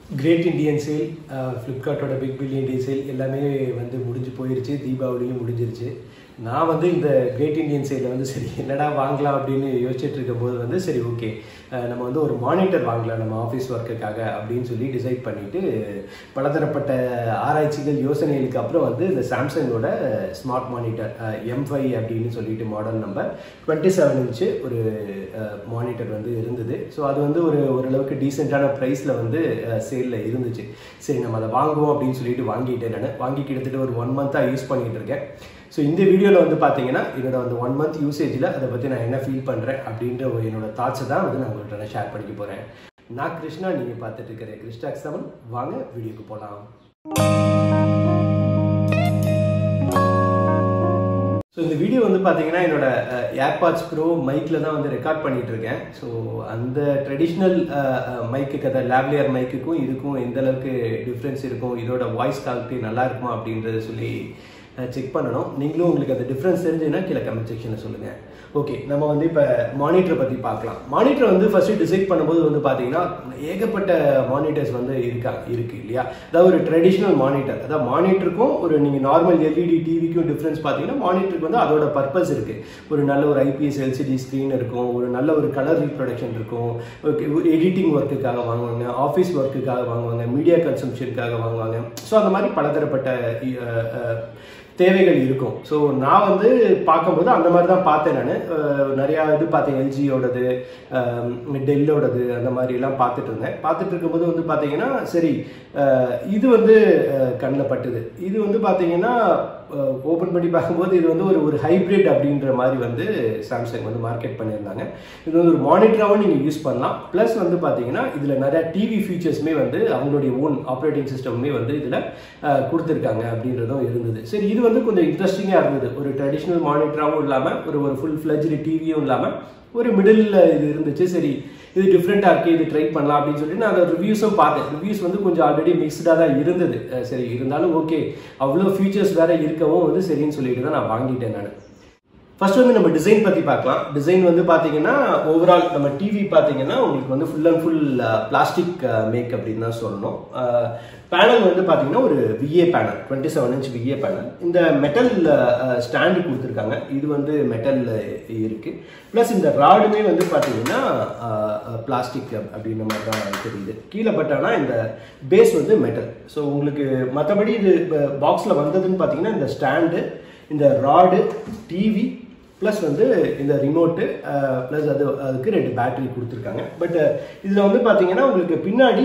great Indian sale ஃப்ளிப்கார்ட்டோட big billion day sale எல்லாமே வந்து முடிஞ்சு போயிருச்சு தீபாவளியும் முடிஞ்சிருச்சு நான் வந்து இந்த கிரேட் இண்டியன் சேலில் வந்து சரி என்னடா வாங்கலாம் அப்படின்னு யோசிச்சுட்டு இருக்கும்போது வந்து சரி ஓகே நம்ம வந்து ஒரு மானிட்டர் வாங்கலாம் நம்ம ஆஃபீஸ் ஒர்க்குக்காக அப்படின்னு சொல்லி டிசைட் பண்ணிட்டு பலதரப்பட்ட ஆராய்ச்சிகள் யோசனைகளுக்கு அப்புறம் வந்து இந்த சாம்சங்கோட ஸ்மார்ட் மானிட்டர் எம் ஃபைவ் அப்படின்னு சொல்லிட்டு model number twenty seven inch ஒரு மானிட்டர் வந்து இருந்தது ஸோ அது வந்து ஒரு ஓரளவுக்கு டீசெண்டான ப்ரைஸில் வந்து சேலில் இருந்துச்சு சரி நம்ம அதை வாங்குவோம் அப்படின்னு சொல்லிட்டு வாங்கிட்டேன் நான் வாங்கி கிட்டத்தட்ட ஒரு ஒன் மந்த்தாக யூஸ் பண்ணிகிட்டு இருக்கேன் ஸோ இந்த வீடியோவில் வந்து பார்த்தீங்கன்னா என்னோட அந்த ஒன் மந்த் யூசேஜில் அதை பற்றி நான் என்ன ஃபீல் பண்ணுறேன் அப்படின்ற ஒரு என்னோட தாட்ஸை தான் வந்து நான் உங்கள்கிட்ட நான் ஷேர் பண்ணிக்க போகிறேன் நான் கிருஷ்ணா நீங்கள் பார்த்துட்டு இருக்கிற கிருஷ்டாக் செவன் வாங்க வீடியோக்கு போகலாம் ஸோ இந்த வீடியோ வந்து பார்த்தீங்கன்னா என்னோட ஏர்பாட்ஸ் ப்ரோ மைக்கில் தான் வந்து ரெக்கார்ட் பண்ணிட்டு இருக்கேன் ஸோ அந்த ட்ரெடிஷ்னல் மைக்குக்கு அந்த லேப்லியர் மைக்குக்கும் இதுக்கும் எந்த அளவுக்கு டிஃப்ரென்ஸ் இருக்கும் இதோட வாய்ஸ் குவாலிட்டி நல்லா இருக்குமா அப்படின்றத சொல்லி செக் பண்ணணும் நீங்களும் உங்களுக்கு அந்த டிஃப்ரென்ஸ் தெரிஞ்சுன்னா கீழே கமெண்ட் செக்ஷனில் சொல்லுங்கள் ஓகே நம்ம வந்து இப்போ மானிட்டரை பற்றி பார்க்கலாம் மானிட்டர் வந்து ஃபஸ்ட்டு டிசைட் பண்ணும்போது வந்து பார்த்தீங்கன்னா ஏகப்பட்ட மானிட்டர்ஸ் வந்து இருக்கா இருக்குது இல்லையா அதாவது ஒரு ட்ரெடிஷ்னல் மானிட்டர் அதாவது மானிட்டருக்கும் ஒரு நீங்கள் நார்மல் எல்இடி டிவிக்கும் டிஃப்ரென்ஸ் பார்த்தீங்கன்னா மானிட்டருக்கு வந்து அதோட பர்பஸ் இருக்குது ஒரு நல்ல ஒரு ஐபிஎஸ் எல்சிடி ஸ்க்ரீன் இருக்கும் ஒரு நல்ல ஒரு கலர் ரீப்ரொடக்ஷன் இருக்கும் எடிட்டிங் ஒர்க்குக்காக வாங்குவாங்க ஆஃபீஸ் ஒர்க்குக்காக வாங்குவாங்க மீடியா கன்சம்ஷனுக்காக வாங்குவாங்க ஸோ அந்த மாதிரி பலதரப்பட்ட தேவைகள் இருக்கும் ஸோ நான் வந்து பார்க்கும்போது அந்த மாதிரி தான் பார்த்தேன் நான் நிறையா இது பார்த்தேன் எல்ஜியோடது டெல்லோடது அந்த மாதிரிலாம் பார்த்துட்டு இருந்தேன் பார்த்துட்டு இருக்கும்போது வந்து பார்த்தீங்கன்னா சரி இது வந்து கண்ணில் பட்டுது இது வந்து பார்த்தீங்கன்னா ஓப்பன் பண்ணி பார்க்கும்போது இது வந்து ஒரு ஒரு ஹைப்ரிட் அப்படின்ற மாதிரி வந்து சாம்சங் வந்து மார்க்கெட் பண்ணியிருந்தாங்க இது வந்து ஒரு மானிட்டராகவும் நீங்கள் யூஸ் பண்ணலாம் ப்ளஸ் வந்து பார்த்தீங்கன்னா இதில் நிறையா டிவி ஃபீச்சர்ஸுமே வந்து அவங்களுடைய ஓன் ஆப்ரேட்டிங் சிஸ்டமுமே வந்து இதில் கொடுத்துருக்காங்க அப்படின்றதும் இருந்தது சரி இது வந்து கொஞ்சம் இன்ட்ரெஸ்டிங்காக இருந்தது ஒரு ட்ரெடிஷ்னல் மானிட்டராகவும் இல்லாமல் ஒரு ஒரு ஃபுல் ஃப்ளஜ்டு டிவியும் இல்லாமல் ஒரு மிடில் இது இருந்துச்சு சரி இது டிஃப்ரெண்ட்டாக இருக்குது இது ட்ரை பண்ணலாம் அப்படின்னு சொல்லிட்டு நான் அந்த ரிவ்யூஸும் பார்த்தேன் ரிவ்யூஸ் வந்து கொஞ்சம் ஆல்ரெடி மிக்ஸ்டாக தான் இருந்தது சரி இருந்தாலும் ஓகே அவ்வளோ ஃபீச்சர்ஸ் வேற இருக்கவும் வந்து சரின்னு சொல்லிட்டு தான் நான் வாங்கிட்டேன் நான் ஃபர்ஸ்ட் வந்து நம்ம டிசைன் பற்றி பார்க்கலாம் டிசைன் வந்து பார்த்தீங்கன்னா ஓவரால் நம்ம டிவி பார்த்தீங்கன்னா உங்களுக்கு வந்து full and full plastic make அப்படின்னு தான் சொல்லணும் பேனல் வந்து பார்த்தீங்கன்னா ஒரு VA panel twenty seven inch VA panel இந்த மெட்டல் ஸ்டாண்டு கொடுத்துருக்காங்க இது வந்து மெட்டல் இருக்குது ப்ளஸ் இந்த ராடுமே வந்து பார்த்தீங்கன்னா பிளாஸ்டிக் அப்படின்ற மாதிரி தான் தெரியுது கீழே பட் ஆனால் இந்த பேஸ் வந்து மெட்டல் ஸோ உங்களுக்கு மற்றபடி இது பாக்ஸில் வந்ததுன்னு பார்த்தீங்கன்னா இந்த ஸ்டாண்டு இந்த ராடு டிவி ப்ளஸ் வந்து இந்த ரிமோட்டு ப்ளஸ் அது அதுக்கு ரெண்டு பேட்டரி கொடுத்துருக்காங்க பட் இதில் வந்து பார்த்தீங்கன்னா உங்களுக்கு பின்னாடி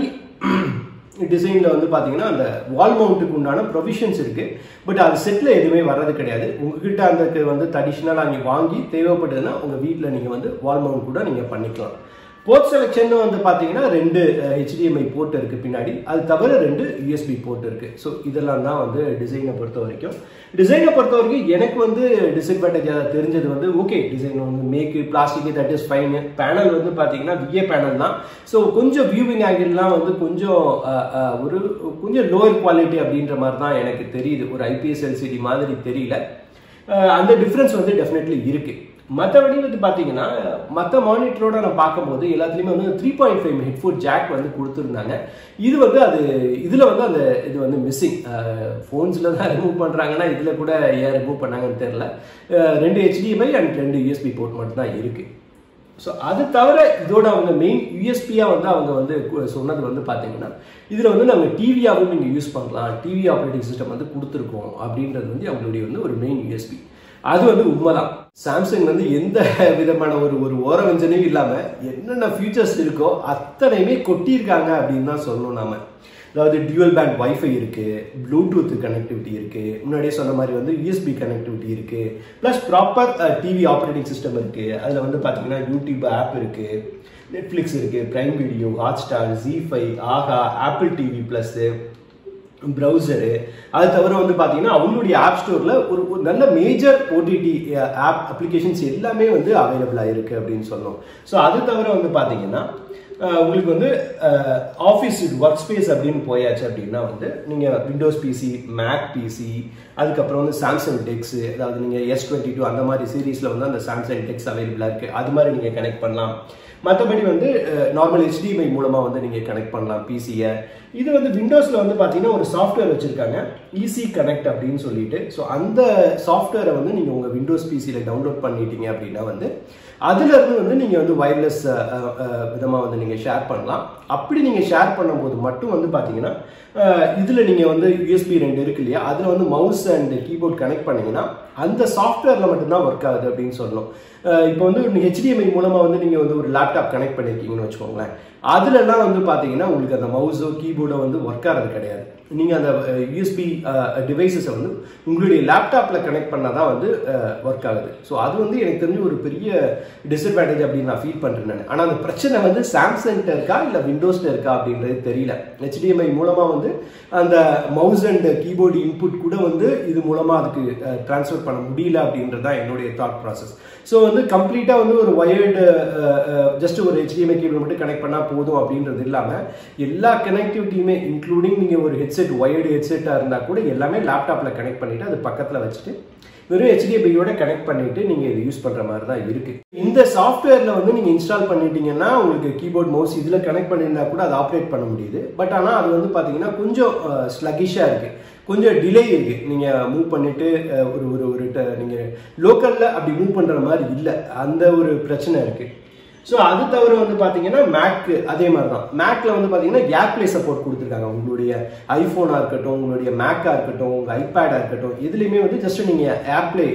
டிசைனில் வந்து பார்த்தீங்கன்னா அந்த வால் மவுண்ட்டுக்கு உண்டான ப்ரொவிஷன்ஸ் இருக்குது பட் அது செட்டில் எதுவுமே வர்றது கிடையாது உங்ககிட்ட அந்த வந்து ட்ரெடிஷ்னலாக நீங்கள் வாங்கி தேவைப்படுதுன்னா உங்கள் வீட்டில் நீங்கள் வந்து வால் மவுண்ட் கூட நீங்கள் பண்ணிக்கலாம் போர்ட் செலெக்ஷன் வந்து பார்த்தீங்கன்னா ரெண்டு ஹெச்டிஎம்ஐ போர்ட் இருக்குது பின்னாடி அது தவிர ரெண்டு யூஎஸ்பி போர்ட் இருக்குது ஸோ இதெல்லாம் தான் வந்து டிசைனை பொறுத்த வரைக்கும் டிசைனை பொறுத்த வரைக்கும் எனக்கு வந்து டிஸ்அட்வான்டேஜாக தெரிஞ்சது வந்து ஓகே டிசைன் வந்து make plastic that is fine panel வந்து பார்த்தீங்கன்னா விஏ பேனல் தான் ஸோ கொஞ்சம் வியூவிங் ஆங்கிள்லாம் வந்து கொஞ்சம் ஒரு கொஞ்சம் லோவர் குவாலிட்டி அப்படின்ற மாதிரி தான் எனக்கு தெரியுது ஒரு ஐபிஎஸ் எல்சிடி மாதிரி தெரியல அந்த டிஃப்ரென்ஸ் வந்து டெஃபினெட்லி இருக்குது மற்றபடி வந்து பார்த்தீங்கன்னா மற்ற மானிட்டரோட நான் பார்க்கும்போது எல்லாத்துலேயுமே வந்து three point five headphone jack வந்து கொடுத்துருந்தாங்க இது வந்து அது இதில் வந்து அந்த இது வந்து மிஸ்ஸிங் ஃபோன்ஸில் தான் ரிமூவ் பண்ணுறாங்கன்னா இதில் கூட ஏன் ரிமூவ் பண்ணாங்கன்னு தெரில ரெண்டு ஹெச்டிஎம்ஐ அண்ட் ரெண்டு யூஎஸ்பி போர்ட் மட்டும் தான் இருக்குது ஸோ அது தவிர இதோட அவங்க மெயின் யூஎஸ்பியாக வந்து அவங்க வந்து சொன்னது வந்து பார்த்தீங்கன்னா இதில் வந்து நாங்கள் டிவியாகவும் நீங்கள் யூஸ் பண்ணலாம் டிவி ஆப்ரேட்டிங் சிஸ்டம் வந்து கொடுத்துருக்கோம் அப்படின்றது வந்து அவங்களுடைய வந்து ஒரு மெயின் யூஎஸ்பி அது வந்து உண்மைதான் சாம்சங் வந்து எந்த விதமான ஒரு ஒரு ஓரவஞ்சனையும் இல்லாமல் என்னென்ன ஃபியூச்சர்ஸ் இருக்கோ அத்தனையுமே கொட்டியிருக்காங்க அப்படின்னு தான் சொல்லணும் நாம அதாவது டியூவல் பேண்ட் வைஃபை இருக்குது ப்ளூடூத் கனெக்டிவிட்டி இருக்குது முன்னாடியே சொன்ன மாதிரி வந்து யூஎஸ்பி கனெக்டிவிட்டி இருக்குது plus proper TV operating system இருக்குது அதில் வந்து பார்த்தீங்கன்னா யூடியூப் ஆப் இருக்குது நெட்ஃப்ளிக்ஸ் இருக்குது prime video hot star Zee five Aha Apple TV plus browser அது தவிர வந்து பார்த்தீங்கன்னா அவங்களுடைய ஆப் ஸ்டோரில் ஒரு ஒரு நல்ல மேஜர் ஓடிடி ஆப் அப்ளிகேஷன்ஸ் எல்லாமே வந்து அவைலபிளாக இருக்குது அப்படின்னு சொன்னோம் ஸோ அது தவிர வந்து பார்த்தீங்கன்னா அஹ், உங்களுக்கு வந்து ஆஃபீஸ் ஒர்க் ஸ்பேஸ் அப்படின்னு போயாச்சு அப்படின்னா வந்து நீங்கள் விண்டோஸ் பிசி மேக் பிசி அதுக்கப்புறம் வந்து சாம்சங் டெக்ஸ் அதாவது நீங்கள் எஸ் டுவெண்ட்டி டூ அந்த மாதிரி சீரீஸில் வந்து அந்த சாம்சங் டெக்ஸ் அவைலபிளாக இருக்குது அது மாதிரி நீங்கள் கனெக்ட் பண்ணலாம் மற்றபடி வந்து நார்மல் HDMI மூலமாக வந்து நீங்கள் கனெக்ட் பண்ணலாம் பிசியை இது வந்து விண்டோஸில் வந்து பார்த்தீங்கன்னா ஒரு சாஃப்ட்வேர் வச்சுருக்காங்க ஈஸி கனெக்ட் அப்படின்னு சொல்லிட்டு ஸோ அந்த சாஃப்ட்வேரை வந்து நீங்கள் உங்கள் விண்டோஸ் பிசியில் டவுன்லோட் பண்ணிட்டீங்க அப்படின்னா வந்து அதுலேருந்து வந்து நீங்கள் வந்து வயர்லெஸ் விதமாக வந்து நீங்கள் ஷேர் பண்ணலாம் அப்படி நீங்கள் ஷேர் பண்ணும்போது மட்டும் வந்து பார்த்தீங்கன்னா இதில் நீங்கள் வந்து யூஎஸ்பி ரெண்டு இருக்கு இல்லையா அதில் வந்து மவுஸ் அண்ட் கீபோர்ட் கனெக்ட் பண்ணீங்கன்னா அந்த சாஃப்ட்வேரில் மட்டும்தான் ஒர்க் ஆகுது அப்படின்னு சொல்லணும் அஹ் இப்போ வந்து ஹெச்டிஎம்ஐ மூலமாக வந்து நீங்கள் வந்து ஒரு லேப்டாப் கனெக்ட் பண்ணியிருக்கீங்கன்னு வச்சுக்கோங்களேன் அதுலலாம் வந்து பார்த்தீங்கன்னா உங்களுக்கு அந்த மவுஸோ கீபோர்டோ வந்து ஒர்க் ஆகிறது கிடையாது நீங்கள் அந்த யூஎஸ்பி டிவைசஸை வந்து உங்களுடைய லேப்டாப்பில் கனெக்ட் பண்ணால் தான் வந்து ஒர்க் ஆகுது ஸோ அது வந்து எனக்கு தெரிஞ்ச ஒரு பெரிய டிஸ்அட்வான்டேஜ் அப்படின்னு நான் ஃபீல் பண்ணுறேன் நான் ஆனால் அந்த பிரச்சனை வந்து சாம்சங்கிட்ட இருக்கா இல்லை விண்டோஸில் இருக்கா அப்படின்றது தெரியல ஹெச்டிஎம்ஐ மூலமாக வந்து அந்த மவுஸ் அண்ட் கீபோர்டு இன்புட் கூட வந்து இது மூலமாக அதுக்கு ட்ரான்ஸ்ஃபர் பண்ண முடியல அப்படின்றது தான் என்னுடைய தாட் ப்ராசஸ் ஸோ வந்து கம்ப்ளீட்டாக வந்து ஒரு ஒயர்டு ஜஸ்ட் ஒரு ஹெச்டிஎம்ஐ கேபிள் மட்டும் கனெக்ட் பண்ணால் போதும் அப்படின்றது இல்லாமல் எல்லா கனெக்டிவிட்டியுமே இன்க்ளூடிங் நீங்கள் ஒரு ஹெட்செட் ஒயர்டு ஹெட்செட்டாக இருந்தால் கூட எல்லாமே லேப்டாப்பில் கனெக்ட் பண்ணிவிட்டு அது பக்கத்தில் வச்சுட்டு வெறும் ஹெச்டிஎஃபியோட கனெக்ட் பண்ணிட்டு நீங்க இது யூஸ் பண்ற மாதிரி தான் இருக்கு இந்த சாஃப்ட்வேர்ல வந்து நீங்க இன்ஸ்டால் பண்ணிட்டீங்கன்னா உங்களுக்கு கீபோர்ட் மவுஸ் இதுல கனெக்ட் பண்ணியிருந்தா கூட அதை ஆப்ரேட் பண்ண முடியுது பட் ஆனா அது வந்து பாத்தீங்கன்னா கொஞ்சம் ஸ்லகிஷா இருக்கு கொஞ்சம் டிலே இருக்கு நீங்க மூவ் பண்ணிட்டு அஹ், ஒரு ஒரு ஒரு ட- நீங்க லோக்கல்ல அப்படி மூவ் பண்ற மாதிரி இல்ல அந்த ஒரு பிரச்சனை இருக்கு ஸோ அது தவிர வந்து பார்த்தீங்கன்னா மேக் அதே மாதிரி தான் மேக்ல வந்து பார்த்தீங்கன்னா ஏர்ப்ளே சப்போர்ட் கொடுத்துருக்காங்க உங்களுடைய ஐஃபோனாக இருக்கட்டும் உங்களுடைய மேக்காக இருக்கட்டும் உங்கள் ஐபேடாக இருக்கட்டும் எதுலேயுமே வந்து ஜஸ்ட் நீங்கள் ஏர்ப்ளே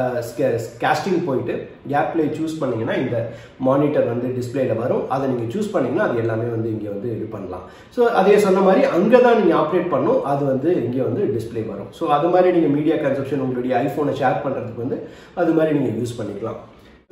கேஸ்டிங் போயிட்டு ஏர்ப்ளே சூஸ் பண்ணீங்கன்னா இந்த மானிட்டர் வந்து டிஸ்பிளேல வரும் அதை நீங்கள் சூஸ் பண்ணீங்கன்னா அது எல்லாமே வந்து இங்கே வந்து இது பண்ணலாம் ஸோ அதே சொன்ன மாதிரி அங்கே தான் நீங்கள் ஆப்ரேட் பண்ணும் அது வந்து இங்கே வந்து டிஸ்ப்ளே வரும் ஸோ அது மாதிரி நீங்கள் மீடியா கன்சப்ஷன் உங்களுடைய ஐஃபோனை ஷேர் பண்ணுறதுக்கு வந்து அது மாதிரி நீங்கள் யூஸ் பண்ணிக்கலாம்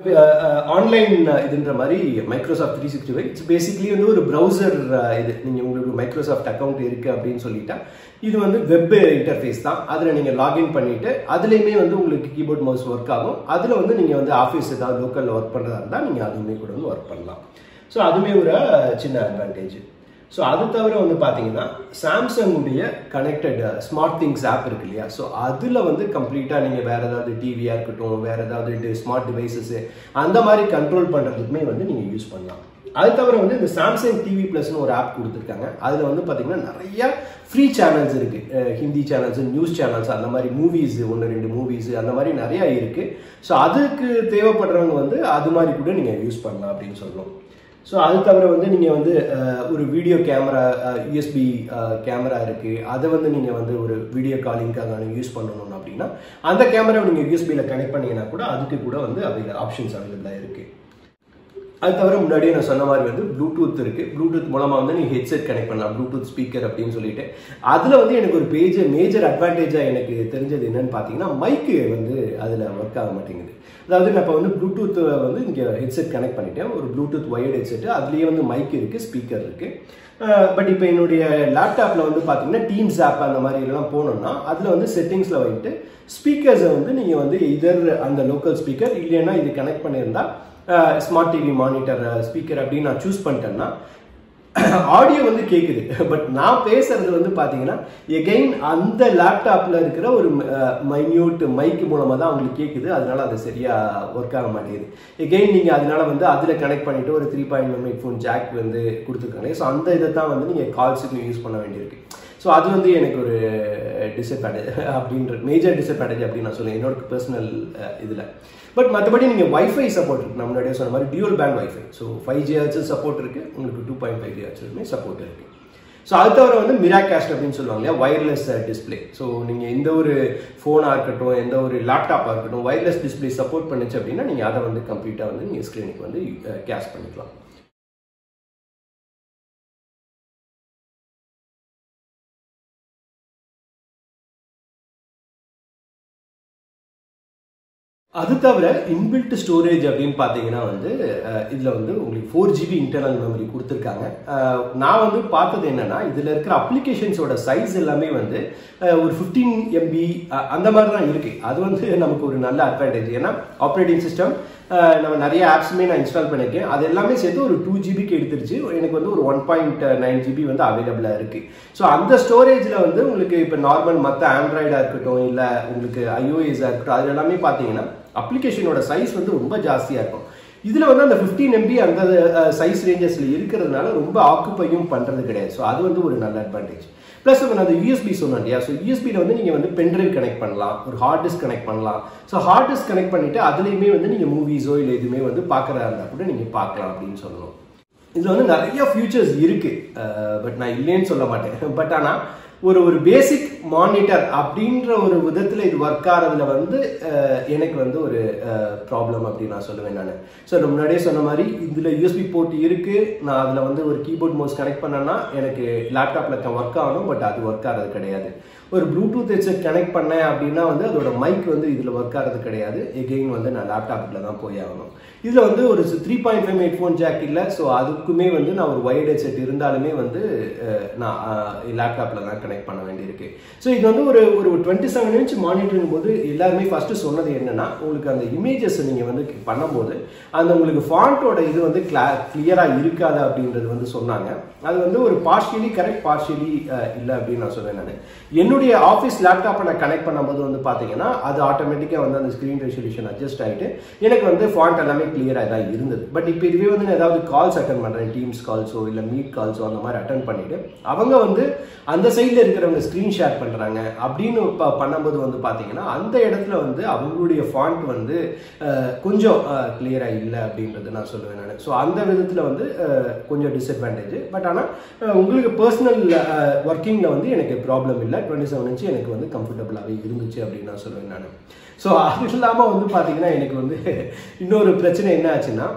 ஆன்லைன் இதுன்ற மாதிரி Microsoft three sixty five it's basically வந்து ஒரு ப்ரௌசர் இது நீங்கள் உங்களுக்கு மைக்ரோசாஃப்ட் அக்கௌண்ட் இருக்குது அப்படின்னு சொல்லிட்டா இது வந்து வெப் இன்டர்ஃபேஸ் தான் அதில் நீங்கள் லாகின் பண்ணிவிட்டு அதுலேயுமே வந்து உங்களுக்கு கீபோர்ட் மவுஸ் ஒர்க் ஆகும் அதில் வந்து நீங்கள் வந்து ஆஃபீஸ் ஏதாவது லோக்கலில் ஒர்க் பண்ணுறதா இருந்தால் நீங்கள் அதுவுமே கூட வந்து ஒர்க் பண்ணலாம் ஸோ அதுவுமே ஒரு சின்ன அட்வான்டேஜ் ஸோ அது தவிர வந்து பார்த்தீங்கன்னா சாம்சங்குடைய கனெக்டட் ஸ்மார்ட் திங்ஸ் ஆப் இருக்கு இல்லையா ஸோ அதில் வந்து கம்ப்ளீட்டாக நீங்கள் வேறு ஏதாவது டிவியாக இருக்கட்டும் வேறு ஏதாவது ஸ்மார்ட் டிவைசஸ் அந்த மாதிரி கண்ட்ரோல் பண்ணுறதுக்குமே வந்து நீங்கள் யூஸ் பண்ணலாம் அது தவிர வந்து இந்த சாம்சங் டிவி ப்ளஸ்னு ஒரு ஆப் கொடுத்துருக்காங்க அதில் வந்து பார்த்தீங்கன்னா நிறைய ஃப்ரீ சேனல்ஸ் இருக்கு அஹ் ஹிந்தி சேனல்ஸ் நியூஸ் சேனல்ஸ் அந்த மாதிரி மூவிஸ் ஒன்று ரெண்டு மூவிஸ் அந்த மாதிரி நிறைய இருக்கு ஸோ அதுக்கு தேவைப்படுறவங்க வந்து அது மாதிரி கூட நீங்கள் யூஸ் பண்ணலாம் அப்படின்னு சொல்லுவோம் ஸோ அது தவிர வந்து நீங்கள் வந்து அஹ், ஒரு வீடியோ கேமரா யூஎஸ்பி கேமரா இருக்குது அதை வந்து நீங்கள் வந்து ஒரு வீடியோ காலிங்காக நீங்கள் யூஸ் பண்ணணும் அப்படின்னா அந்த கேமரா நீங்கள் யூஎஸ்பியில் கனெக்ட் பண்ணீங்கன்னா கூட அதுக்கு கூட வந்து அவைல ஆப்ஷன்ஸ் அவைலபிளாக இருக்குது அது தவிர முன்னாடியே நான் சொன்ன மாதிரி வந்து ப்ளூடூத் இருக்கு ப்ளூடூத் மூலமா வந்து நீங்க ஹெட்செட் கனெக்ட் பண்ணலாம் ப்ளூடூத் ஸ்பீக்கர் அப்படின்னு சொல்லிட்டு அதுல வந்து எனக்கு ஒரு பேஜ் மேஜர் அட்வான்டேஜா எனக்கு தெரிஞ்சது என்னன்னு பாத்தீங்கன்னா மைக்கு வந்து அதுல ஒர்க் ஆக மாட்டேங்குது அதாவது நான் இப்போ வந்து ப்ளூடூத் வந்து இங்கே ஹெட்செட் கனெக்ட் பண்ணிட்டேன் ஒரு ப்ளூடூத் ஒயர்டு ஹெட்செட் அதுலேயே வந்து மைக் இருக்கு ஸ்பீக்கர் இருக்கு பட் இப்போ என்னுடைய லேப்டாப்பில் வந்து பார்த்தீங்கன்னா டீம்ஸ் ஆப் அந்த மாதிரி எல்லாம் போனோம்னா அதில் வந்து செட்டிங்ஸில் வந்துட்டு ஸ்பீக்கர்ஸை வந்து நீங்கள் வந்து இதர் அந்த லோக்கல் ஸ்பீக்கர் இல்லைன்னா இது கனெக்ட் பண்ணியிருந்தா ஸ்மார்ட் டிவி மானிட்டர் ஸ்பீக்கர் அப்படின்னு நான் சூஸ் பண்ணிட்டேன்னா ஆடியோ வந்து கேட்குது பட் நான் பேசுறது வந்து பார்த்தீங்கன்னா எகைன் அந்த லேப்டாப்பில் இருக்கிற ஒரு மைன்யூட் மைக் மூலமாக தான் அவங்களுக்கு கேட்குது அதனால அது சரியாக ஒர்க் ஆக மாட்டேங்குது எகைன் நீங்கள் அதனால வந்து அதில் கனெக்ட் பண்ணிட்டு ஒரு three point one headphone jack வந்து கொடுத்துருக்காங்க ஸோ அந்த இதை தான் வந்து நீங்கள் கால்ஸுக்கு யூஸ் பண்ண வேண்டியிருக்கு ஸோ அது வந்து எனக்கு ஒரு டிஸ்அட்வான்டேஜ் அப்படின்ற மேஜர் டிஸ்அட்வான்டேஜ் அப்படின்னு நான் சொல்லுவேன் என்னோட பர்சனல் இதில் பட் மற்றபடி நீங்கள் வைஃபை சப்போர்ட் இருக்கு நம்ம முன்னாடியே சொன்ன மாதிரி dual band wifi so five GH support இருக்கு உங்களுக்கு டூ பாயிண்ட் ஃபைவ் ஜிஹெச்லுமே சப்போர்ட் இருக்கு ஸோ அது தவிர வந்து மிராகாஸ்ட் அப்படின்னு சொல்லுவாங்க இல்லையா வயர்லெஸ் டிஸ்பிளே ஸோ நீங்கள் எந்த ஒரு ஃபோனாக இருக்கட்டும் எந்த ஒரு லேப்டாப்பாக இருக்கட்டும் வயர்லெஸ் டிஸ்பிளே சப்போர்ட் பண்ணுச்சு அப்படின்னா நீங்கள் அதை வந்து கம்ப்ளீட்டாக வந்து நீங்கள் ஸ்க்ரீனுக்கு வந்து கேஷ் பண்ணிக்கலாம் அது தவிர இன்பில்ட் ஸ்டோரேஜ் அப்படின்னு பார்த்தீங்கன்னா வந்து அஹ், இதுல வந்து உங்களுக்கு ஃபோர் ஜிபி இன்டர்னல் மெமரி கொடுத்துருக்காங்க அஹ், நான் வந்து பார்த்தது என்னன்னா இதுல இருக்கிற அப்ளிகேஷன்ஸோட சைஸ் எல்லாமே வந்து அஹ், ஒரு ஃபிஃப்டீன் எம்பி அந்த மாதிரி தான் இருக்கு அது வந்து நமக்கு ஒரு நல்ல அட்வான்டேஜ் ஏன்னா ஆப்ரேட்டிங் சிஸ்டம் அஹ், நம்ம நிறைய ஆப்ஸுமே நான் இன்ஸ்டால் பண்ணியிருக்கேன் அது எல்லாமே சேர்த்து ஒரு டூ ஜிபிக்கு எடுத்துருச்சு எனக்கு வந்து ஒரு ஒன் பாயிண்ட் நைன் ஜிபி வந்து அவைலபிளாக இருக்கு ஸோ அந்த ஸ்டோரேஜில் வந்து உங்களுக்கு இப்போ நார்மல் மற்ற ஆண்ட்ராய்டாக இருக்கட்டும் இல்லை உங்களுக்கு ஐஓஎஸாக இருக்கட்டும் அது எல்லாமே பார்த்தீங்கன்னா அப்ளிகேஷனோட சைஸ் வந்து ரொம்ப ஜாஸ்தியாக இருக்கும் இதில் வந்து அந்த ஃபிஃப்டீன் எம்பி அந்த சைஸ் ரேஞ்சஸில் இருக்கிறதுனால ரொம்ப ஆக்குப்பையும் பண்ணுறது கிடையாது ஸோ அது வந்து ஒரு நல்ல அட்வான்டேஜ் ப்ளஸ் வந்து அந்த யூஎஸ்பி சொன்னோம் இல்லையா ஸோ யூஎஸ்பியில் வந்து நீங்கள் வந்து பென்ட்ரைவ் கனெக்ட் பண்ணலாம் ஒரு ஹார்ட் டிஸ்க் கனெக்ட் பண்ணலாம் ஸோ ஹார்ட் டிஸ்க் கனெக்ட் பண்ணிவிட்டு அதுலேயுமே வந்து நீங்கள் மூவிஸோ இல்லை எதுவுமே வந்து பார்க்குறதா இருந்தால் கூட நீங்கள் பார்க்கலாம் அப்படின்னு சொல்லணும் இதில் வந்து நிறைய ஃபியூச்சர்ஸ் இருக்கு பட் நான் இல்லைன்னு சொல்ல மாட்டேன் பட் ஆனால் ஒரு ஒரு பேசிக் மானிட்டர் அப்படின்ற ஒரு விதத்தில் இது ஒர்க் ஆகிறதுல வந்து அஹ், எனக்கு வந்து ஒரு ப்ராப்ளம் அப்படின்னு நான் சொல்லுவேன் நான் ஸோ நான் முன்னாடியே சொன்ன மாதிரி இதில் யூஎஸ்பி போர்ட் இருக்கு நான் அதில் வந்து ஒரு கீபோர்ட் மவுஸ் கனெக்ட் பண்ணேன்னா எனக்கு லேப்டாப்பில் ஒர்க் ஆகணும் பட் அது ஒர்க் ஆகிறது கிடையாது ஒரு ப்ளூடூத் ஹெட்செட் கனெக்ட் பண்ணேன் அப்படின்னா வந்து அதோட மைக் வந்து இதில் ஒர்க் ஆகிறது கிடையாது எகெயின் வந்து நான் லேப்டாப்பில் தான் போய் ஆகணும் இதில் வந்து ஒரு three point five headphone jack இல்லை ஸோ அதுக்குமே வந்து நான் ஒரு ஒயர்ட் ஹெட்செட் இருந்தாலுமே வந்து அஹ், நான் லேப்டாப்பில் தான் கனெக்ட் பண்ண வேண்டியிருக்கு ஸோ இது வந்து ஒரு ஒரு டுவெண்ட்டி செவன் இன்ச் மானிட்டரிங் போது எல்லாருமே ஃபஸ்ட்டு சொன்னது என்னன்னா உங்களுக்கு அந்த இமேஜஸ் நீங்கள் வந்து பண்ணும்போது அந்த உங்களுக்கு ஃபாண்ட்டோட இது வந்து கிளா கிளியராக இருக்காது அப்படின்றது வந்து சொன்னாங்க அது வந்து ஒரு பார்ஷியலி கரெக்ட் பார்ஷியலி இல்லை அப்படின்னு நான் சொல்றேன் நான் என்னுடைய ஆஃபீஸ் லேப்டாப்பை நான் கனெக்ட் பண்ணும்போது வந்து பார்த்தீங்கன்னா அது ஆட்டோமேட்டிக்காக வந்து அந்த ஸ்க்ரீன் ரெசல்யூஷன் அட்ஜஸ்ட் ஆகிட்டு எனக்கு வந்து ஃபாண்ட் எல்லாமே கிளியராக தான் இருந்தது பட் இப்போ இதுவே வந்து நான் ஏதாவது கால்ஸ் அட்டன் பண்ணுறேன் டீம்ஸ் கால்ஸோ இல்லை மீட் கால்ஸோ அந்த மாதிரி அட்டன் பண்ணிட்டு அவங்க வந்து அந்த சைடில் இருக்கிறவங்க ஸ்க்ரீன் ஷேர் பண்ணுறாங்க அப்படின்னு ப- பண்ணும்போது வந்து பார்த்தீங்கன்னா அந்த இடத்துல வந்து அவங்களுடைய ஃபாண்ட் வந்து அஹ், கொஞ்சம் கிளியராக இல்லை அப்படின்றது நான் சொல்லுவேன் நான் ஸோ அந்த விதத்தில் வந்து அஹ், கொஞ்சம் டிஸ்அட்வான்டேஜ் பட் ஆனால் உங்களுக்கு பர்சனல் ஒர்க்கிங்கில் வந்து எனக்கு ப்ராப்ளம் இல்லை டுவெண்ட்டி செவன் இன்ச்சு எனக்கு வந்து கம்ஃபர்டபுளாகவே இருந்துச்சு அப்படின்னு நான் சொல்லுவேன் நான் ஸோ அது இல்லாமல் வந்து பார்த்தீங்கன்னா எனக்கு வந்து இன்னொரு பிரச்சனை என்ன ஆச்சுன்னா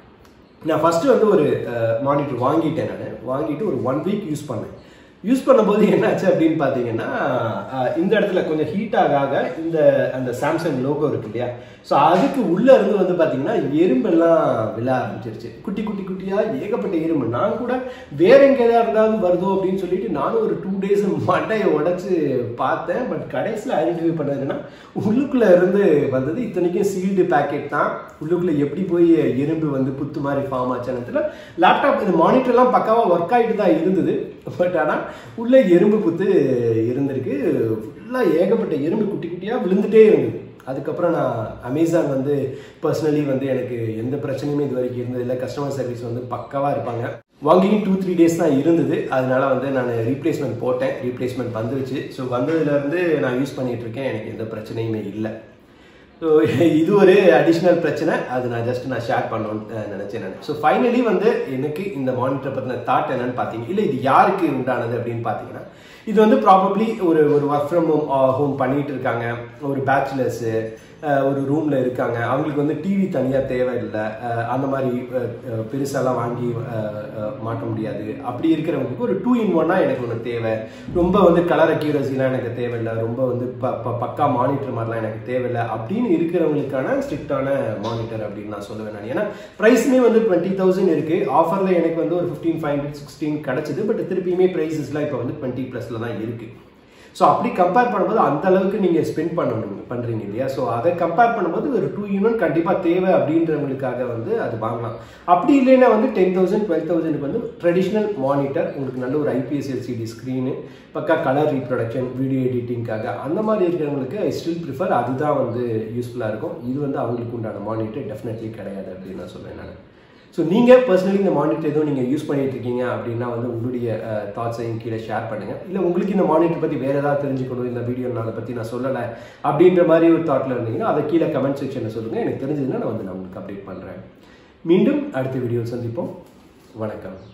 நான் ஃபஸ்ட்டு வந்து ஒரு மானிட்டர் வாங்கிட்டேன் நான் வாங்கிட்டு ஒரு ஒன் வீக் யூஸ் பண்ணேன் யூஸ் பண்ணும்போது என்னாச்சு அப்படின்னு பார்த்தீங்கன்னா அஹ், இந்த இடத்துல கொஞ்சம் ஹீட் ஆக ஆக இந்த அந்த சாம்சங் லோகோ இருக்கு இல்லையா ஸோ அதுக்கு உள்ள இருந்து வந்து பார்த்தீங்கன்னா எறும்பெல்லாம் விழ ஆரம்பிச்சிருச்சு குட்டி குட்டி குட்டியா ஏகப்பட்ட எறும்பு நான் கூட வேற எங்கேயா இருந்தாலும் வருதோ அப்படின்னு சொல்லிட்டு நானும் ஒரு டூ டேஸ் மண்டையை உடைச்சு பார்த்தேன் பட் கடைசியில் ஐடென்டிஃபை பண்ணதுன்னா உள்ளுக்குள்ள இருந்து வந்தது இத்தனைக்கும் சீல்டு பேக்கெட் தான் உள்ளுக்குள்ள எப்படி போய் எறும்பு வந்து புத்து மாதிரி ஃபார்ம் ஆச்சுன்னு லேப்டாப் இந்த மானிட்டர்லாம் பக்காவாக ஒர்க் ஆகிட்டு தான் இருந்தது பட் ஆனால் உள்ள எறும்பு புத்து இருந்திருக்கு ஃபுல்லாக ஏகப்பட்ட எறும்பு குட்டி குட்டியாக விழுந்துட்டே இருந்தது அதுக்கப்புறம் நான் அமேசான் வந்து பர்சனலி வந்து எனக்கு எந்த பிரச்சனையுமே இது வரைக்கும் இருந்ததில்லை கஸ்டமர் சர்வீஸ் வந்து பக்காவாக இருப்பாங்க வாங்கியும் டூ த்ரீ டேஸ் தான் இருந்தது அதனால வந்து நான் ரீப்ளேஸ்மெண்ட் போட்டேன் ரீப்ளேஸ்மெண்ட் வந்துருச்சு ஸோ வந்ததுலேருந்து நான் யூஸ் பண்ணிட்டு இருக்கேன் எனக்கு எந்த பிரச்சனையுமே இல்லை ஸோ இது ஒரு அடிஷ்னல் பிரச்சனை அது நான் ஜஸ்ட் நான் ஷேர் பண்ணணும்னு அஹ், நினைச்சேன் நான் ஸோ ஃபைனலி வந்து எனக்கு இந்த மானிட்டர் பற்றின தாட் என்னன்னு பார்த்தீங்க இல்லை இது யாருக்கு உண்டானது அப்படின்னு பார்த்தீங்கன்னா இது வந்து ப்ராபப்ளி ஒரு ஒரு ஒர்க் ஃப்ரம் ஹோம் ஹோம் பண்ணிட்டு இருக்காங்க ஒரு பேச்சுலர்ஸு ஒரு ரூமில் இருக்காங்க அவங்களுக்கு வந்து டிவி தனியாக தேவையில்லை அஹ், அந்த மாதிரி அஹ், அஹ், பெருசாலாம் வாங்கி அஹ், அஹ், மாட்ட முடியாது அப்படி இருக்கிறவங்களுக்கு ஒரு டூ இன் ஒன்னாக எனக்கு ஒன்று தேவை ரொம்ப வந்து கலர் அக்யூரசிலாம் எனக்கு தேவையில்லை ரொம்ப வந்து ப ப- பக்கா மானிட்டர் மாதிரிலாம் எனக்கு தேவையில்லை அப்படின்னு இருக்கிறவங்களுக்கான ஸ்ட்ரிக்டான மானிட்டர் அப்படின்னு நான் சொல்லுவேன் நான் ஏன்னா ப்ரைஸுமே வந்து டுவெண்ட்டி தௌசண்ட் இருக்கு ஆஃபரில் எனக்கு வந்து ஒரு ஃபிஃப்டீன் ஃபைவ் ஹண்ட்ரட் சிக்ஸ்டீன் கிடச்சிது பட் திருப்பியுமே ப்ரைஸஸ்லாம் இப்போ வந்து டுவெண்ட்டி ப்ளஸில் தான் இருக்கு ஸோ அப்படி கம்பேர் பண்ணும்போது அந்த அளவுக்கு நீங்கள் ஸ்பெண்ட் பண்ணணும் பண்ணுறீங்க இல்லையா ஸோ அதை கம்பேர் பண்ணும்போது ஒரு டூ யூனிட் கண்டிப்பாக தேவை அப்படின்றவங்களுக்காக வந்து அது வாங்கலாம் அப்படி இல்லைன்னா வந்து டென் தௌசண்ட் டுவெல் தௌசண்ட்க்கு வந்து ட்ரெடிஷ்னல் மானிட்டர் உங்களுக்கு நல்ல ஒரு ஐபிஎஸ் எல்சிடி ஸ்க்ரீனு பக்கா கலர் ரீப்ரொடக்ஷன் வீடியோ எடிட்டிங்காக அந்த மாதிரி இருக்கிறவங்களுக்கு ஐ ஸ்டில் ப்ரிஃபர் அதுதான் வந்து யூஸ்ஃபுல்லாக இருக்கும் இது வந்து அவங்களுக்கு உண்டான மானிட்டர் டெஃபினெட்லி கிடையாது அப்படின்னு நான் சொல்லுவேன் நான் ஸோ நீங்கள் பர்சனலி இந்த மானிட்டர் எதுவும் நீங்கள் யூஸ் பண்ணிட்டு இருக்கீங்க அப்படின்னா வந்து உங்களுடைய தாட்ஸையும் கீழே ஷேர் பண்ணுங்கள் இல்லை உங்களுக்கு இந்த மானிட்டர் பற்றி வேறு ஏதாவது தெரிஞ்சுக்கணும் இந்த வீடியோ நான் அதை பற்றி நான் சொல்லலை அப்படின்ற மாதிரி ஒரு தாட்டில் இருந்தீங்கன்னா அதை கீழே கமெண்ட் செக்ஷனில் சொல்லுங்கள் எனக்கு தெரிஞ்சதுன்னா நான் வந்து நான் உங்களுக்கு அப்டேட் பண்ணுறேன் மீண்டும் அடுத்த வீடியோ சந்திப்போம் வணக்கம்